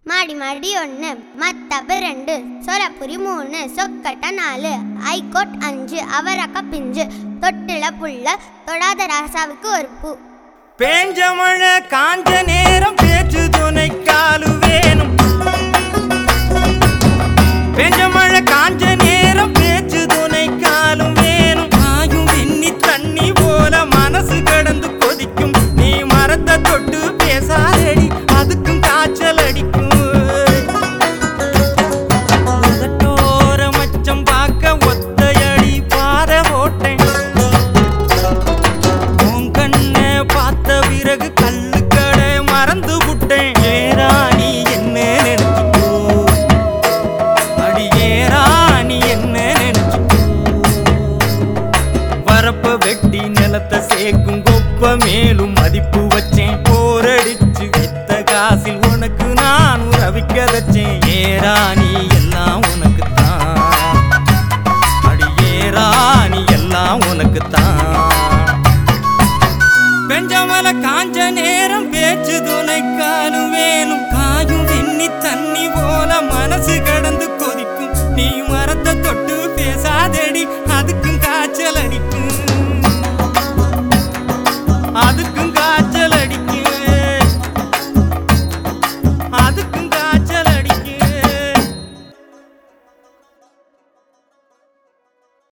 மாடி மாடி ஒன்று மத்தப்பு ரெண்டு சொலப்புரி மூணு சொக்கட்ட நாலு ஐகோட் அஞ்சு அவரக்க பிஞ்சு தொட்டில புள்ள தொடாத ராசாவுக்கு ஒரு பூ பேஞ்ச மழை காஞ்ச நேரம் பேச்சு துணை காலு வேணும் பேஞ்ச மழை காஞ்ச நேரம் பேச்சு துணை காலும் வேணும் ஆயும் வெண்ணி தண்ணி போல மனசு கடந்து கொதிக்கும் நீ மரத்தை தொட்டு பேசாதடி அதுக்கும் காய்ச்சல் அடிக்கும் உதட்டோர மச்சம் பார்க்க ஒத்தையடி பாதை போட்டேன் உன் கண்ணை பார்த்த பிறகு கல்லு கடை மறந்து விட்டேன் ஏராணி என்ன நினைச்சுக்கோ அடி ஏராணி என்ன நினைச்சுக்கோ வரப்ப வெட்டி நிலத்தை சேர்க்கும் கொப்ப மேலும் மதிப்பு வச்சேன் போரடிச்சு வித்த காசில் உனக்கு நான் ரவிக்க வச்சேன் ஏராணி எல்லாம் உனக்கு தான் அடி ஏராணி எல்லாம் உனக்கு தான் பெஞ்சமல காஞ்ச நேரம் பேச்சு துணை காலும் வேணும் காயும் வெண்ணி தண்ணி போல மனசு கடந்து